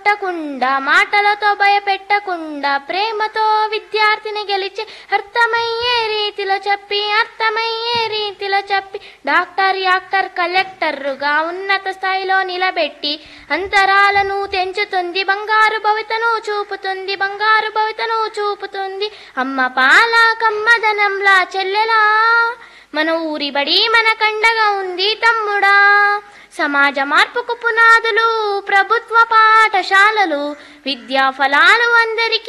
కొట్టకుండా మాటలతో భయపెట్టకుండా ప్రేమతో విద్యార్థిని గెలిచి అర్థమయ్యే రీతిలో చెప్పి అర్థమయ్యే రీతిలో చెప్పి డాక్టర్ యాక్టర్ కలెక్టర్గా ఉన్నత స్థాయిలో నిలబెట్టి అంతరాలను తెంచుతుంది బంగారు భవితను చూపుతుంది బంగారు భవితను చూపుతుంది అమ్మ పాల కమ్మదనంలా చెల్లెలా మన ఊరి బడి మన కండగా ఉంది తమ్ముడా సమాజ మార్పుకు పునాదులు ప్రభుత్వ పాఠశాలలు విద్యా ఫలాలు అందరికీ